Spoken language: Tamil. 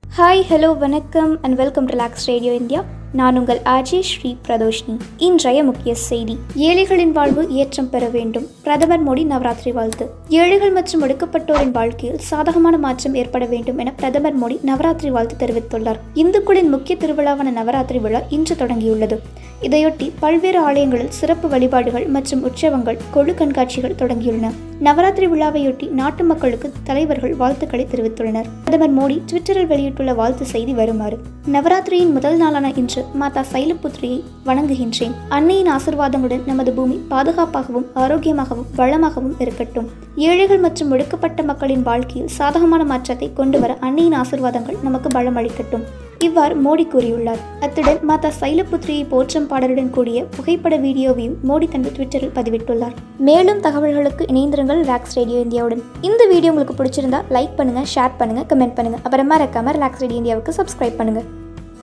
ஹாய் ஹலோ வணக்கம் and welcome to relax radio India நான் உங்கள் அஜய் ஸ்ரீ பிரதோஷினி இன்றைய முக்கிய செய்தி ஏழைகளின் வாழ்வு ஏற்றம் பெற வேண்டும் பிரதமர் மோடி நவராத்திரி வாழ்த்து ஏழைகள் மற்றும் ஒடுக்கப்பட்டோரின் வாழ்க்கையில் சாதகமான மாற்றம் ஏற்பட வேண்டும் என பிரதமர் மோடி நவராத்திரி வாழ்த்து தெரிவித்துள்ளார் இந்துக்களின் முக்கிய திருவிழாவான நவராத்திரி விழா இன்று தொடங்கியுள்ளது இதையொட்டி பல்வேறு ஆலயங்களில் சிறப்பு வழிபாடுகள் மற்றும் உற்சவங்கள் கொழு கண்காட்சிகள் தொடங்கியுள்ளன நவராத்திரி விழாவையொட்டி நாட்டு மக்களுக்கு தலைவர்கள் வாழ்த்துக்களை தெரிவித்துள்ளனர் பிரதமர் மோடி ட்விட்டரில் வெளியிட்டுள்ள வாழ்த்து செய்தி வருமாறு நவராத்திரியின் முதல் நாளான இன்று மாதா சைலபுத்ரியை வணங்குகின்றேன் அன்னையின் ஆசிர்வாதங்களுடன் நமது பூமி பாதுகாப்பாகவும் ஆரோக்கியமாகவும் வளமாகவும் இருக்கட்டும் ஏழைகள் மற்றும் ஒடுக்கப்பட்ட மக்களின் வாழ்க்கையில் சாதகமான மாற்றத்தை கொண்டு வர அன்னையின் ஆசிர்வாதங்கள் நமக்கு பலம் அளிக்கட்டும் இவ்வாறு மோடி கூறியுள்ளார் அத்துடன் மாதா சைலபுத்ரியை போற்றும் பாடலுடன் கூடிய புகைப்பட வீடியோவையும் மோடி தனது ட்விட்டரில் பதிவிட்டுள்ளார் மேலும் தகவல்களுக்கு இணைந்திருங்கள் ரிலாக்ஸ் ரேடியோ இந்தியாவுடன் இந்த வீடியோ உங்களுக்கு பிடிச்சிருந்தா லைக் பண்ணுங்க ஷேர் பண்ணுங்க கமெண்ட் பண்ணுங்க அப்புறமா மறக்காம ரிலாக்ஸ் ரேடியோ இந்தியாவுக்கு சப்ஸ்கிரைப் பண்ணுங்க